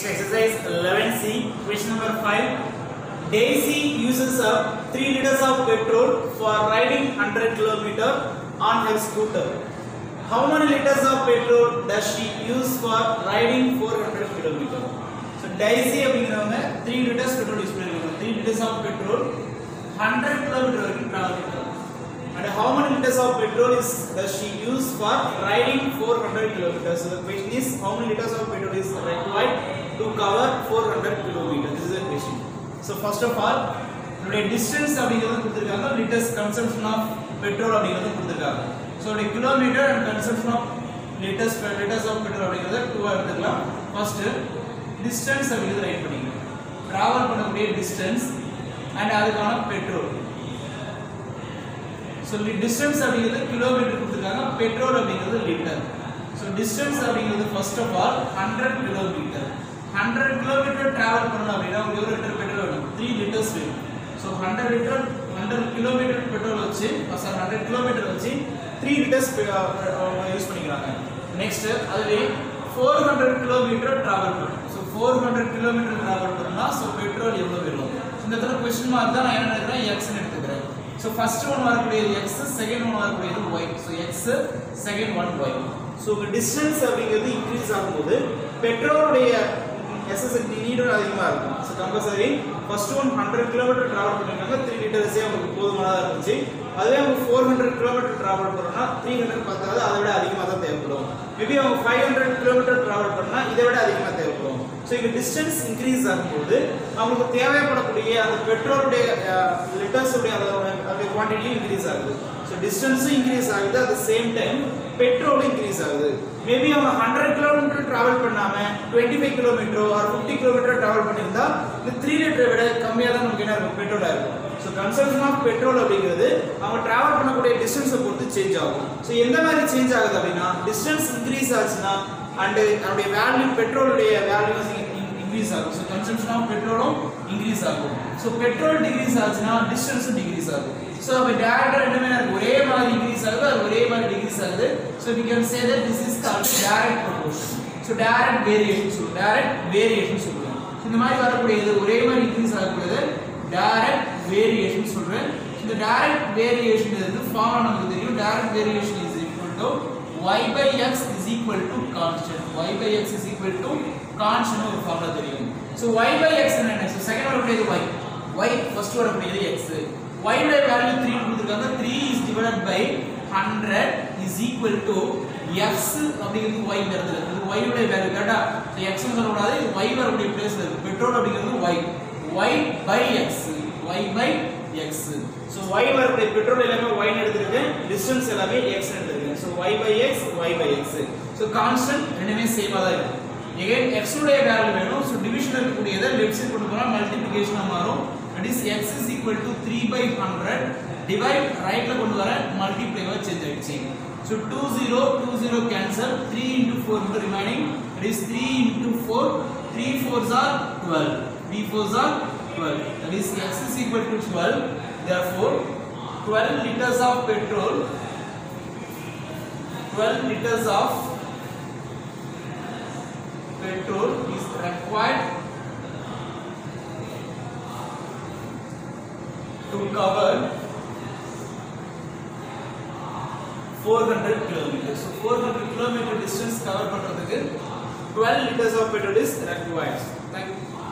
Next exercise 11C, question number 5. Daisy uses up 3 liters of petrol for riding 100 km on her scooter. How many liters of petrol does she use for riding 400 km? So Daisy அப்படிங்கிறவங்க 3 liters petrol use பண்ணிருக்காங்க 3 liters of petrol 100 km வரைக்கும் travel பண்ணுறாங்க and how many liters of petrol is does she use for riding 400 kilometers? So the question is how many liters of petrol is required to cover 400 kilometers? This is the question. So first of all, நம்முடைய distance அப்படிங்கிறது கொடுத்துருக்காங்க liters consumption of petrol அப்படிங்கிறது கொடுத்துருக்காங்க so உடைய kilometre and consumption of litres litres of petrol அப்படிங்கிறத டூவாக எடுத்துக்கலாம் first distance அப்படிங்கிறது ரைட் பண்ணிக்கலாம் ட்ராவல் பண்ணக்கூடிய டிஸ்டன்ஸ் அண்ட் அதுக்கான பெட்ரோல் ஸோ டிஸ்டன்ஸ் அப்படிங்கிறது கிலோமீட்டர் கொடுத்துருக்காங்க பெட்ரோல் அப்படிங்கிறது லிட்டர் ஸோ டிஸ்டன்ஸ் அப்படிங்கிறது first of all hundred kilometre hundred kilometre travel பண்ணணும் அப்படின்னா உங்களுக்கு எவ்வளோ லிட்டர் பெட்ரோல் வேணும் த்ரீ லிட்டர்ஸ் வேணும் so hundred litre hundred kilometre petrol வச்சு சாரி ஹண்ட்ரட் கிலோமீட்டர் வச்சு த்ரீ லிட்டர்ஸ் யூஸ் பண்ணிக்கிறாங்க நெக்ஸ்ட் அதுவே ஃபோர் ஹண்ட்ரட் கிலோமீட்டர் டிராவல் பண்ணணும் so four hundred kilometre travel பண்ணா ஸோ பெட்ரோல் எவ்வளோ வேணும் இந்த இடத்துல கொஸ்டின் மார்க் தான் நான் என்ன எடுக்கிறேன் எக்ஸ்னு எடுத்துக்கிறேன் ஸோ ஃபர்ஸ்ட் ஒன் வரக்கூடியது எக்ஸ் செகண்ட் ஒன் வரக்கூடியது Y so X second one Y so உங்கள் டிஸ்டன்ஸ் அப்படிங்கிறது இன்க்ரீஸ் ஆகும்போது பெட்ரோலுடைய எஸ்எஸ்எல்டி நீடும் அதிகமாக இருக்கும் so compulsory first one hundred kilometre travel பண்ணிருக்காங்க த்ரீ லிட்டர்ஸே அவங்களுக்கு போதுமானதாக இருந்துச்சு அதுவே அவங்க ஃபோர் ஹண்ட்ரட் கிலோமீட்டர் ட்ராவல் பண்ணோம்னா த்ரீ ஹண்ட்ரட் பார்த்தாது அதை விட அதிகமாக தான் தேவைப்படும் மேபி அவங்க ஃபைவ் ஹண்ட்ரட் கிலோமீட்டர் ட்ராவல் பண்ணால் இதை விட அதிகமாக தேவைப்படும் ஸோ இங்கே டிஸ்டன்ஸ் இன்க்ரீஸ் ஆகும்போது அவங்களுக்கு தேவைப்படக்கூடிய அந்த பெட்ரோலுடைய லிட்டர்ஸுடைய அதோட அந்த குவான்டிட்டியும் இன்க்ரீஸ் ஆகுது ஸோ டிஸ்டன்ஸும் இன்க்ரீஸ் ஆகுது அட் த சேம் டைம் பெட்ரோலும் இன்க்ரீஸ் ஆகுது மேபி அவங்க ஹண்ட்ரட் கிலோமீட்டர் டிராவல் பண்ணாம டுவெண்ட்டி ஃபைவ் கிலோமீட்டரோ ஆர் ஃபிஃப்டி கிலோமீட்டர் டிராவல் பண்ணியிருந்தா இந்த த்ரீ லிட்டரை விட கம்மியாக தான் நமக்கு என்ன இருக்கும் பெட்ரோலாக இருக்கும் ஸோ கன்சம்ஷன் ஆஃப் பெட்ரோல் அப்படிங்கிறது அவங்க டிராவல் பண்ணக்கூடிய டிஸ்டன்ஸை பொறுத்து சேஞ்ச் ஆகும் ஸோ எந்த மாதிரி சேஞ்ச் ஆகுது அப்படின்னா டிஸ்டன்ஸ் இன்க்ரீஸ் ஆச்சுன்னா அண்ட் அதனுடைய வேல்யூ பெட்ரோலுடைய வேல்யூ இன்க்ரீஸ் ஆகும் ஸோ கன்சம்ஷன் ஆஃப் பெட்ரோலும் இன்க்ரீஸ் ஆகும் ஸோ பெட்ரோல் டிக்ரீஸ் ஆச்சுன்னா டிஸ்டன்ஸும் டிக்ரீஸ் ஆகும் ஸோ அப்போ டேரக்டாக ரெண்டுமே எனக்கு ஒரே மாதிரி இன்க்ரீஸ் ஆகுது அது ஒரே மாதிரி டிக்ரீஸ் ஆகுது so we can say that this is called direct proportion so direct variation சொல்லுவோம் டைரக்ட் வேரியேஷன் சொல்லுவோம் இந்த மாதிரி வரக்கூடியது ஒரே மாதிரி இன்க்ரீஸ் ஆகக்கூடியது டைரக்ட் வேரியேஷன் சொல்றேன் இந்த டைரக்ட் வேரியேஷன் இது ஃபார்முலா நமக்கு தெரியும் direct variation is equal to y by x is equal to constant y by x is equal to constant ஒரு ஃபார்முலா தெரியும் ஸோ y by x என்ன ஸோ செகண்ட் வரக்கூடியது y y first வரக்கூடியது x y உடைய value 3 கொடுத்துருக்காங்க 3 is divided by 100 is equal to x அப்படிங்கிறது y இந்த இடத்துல இது y உடைய வேல்யூ கரெக்டா ஸோ x னு சொல்லக்கூடாது இது y வரக்கூடிய பிளேஸ்ல இருக்கு பெட்ரோல் அப்படிங்கிறது y y by x y by x so y வரக்கூடிய பெட்ரோல் எல்லாமே y னு எடுத்துருக்கேன் டிஸ்டன்ஸ் எல்லாமே x னு எடுத்துருக்கேன் so y by x y by x so constant ரெண்டுமே சேமா தான் இருக்கும் எகைன் x உடைய வேல்யூ வேணும் ஸோ டிவிஷன் இருக்கக்கூடியதை லெஃப்ட் சைடு கொண்டு போனா மல்டிப்ளிகேஷனா மாறும் that is x is equal to 3 by 100 divide ரைட்ல கொண்டு வர மல்டிப்ளைவா சேஞ்ச் ஆயிடுச்சு so 2 0 2 0 cancel 3 into 4 into remaining that is 3 into 4 3 4s are 12 3 4s are 12 that is x is equal to 12 therefore 12 liters of petrol 12 liters of petrol is required to cover 400 kilometers. So 400 kilometer distance cover பண்றதுக்கு 12 liters of petrol is required. Thank you.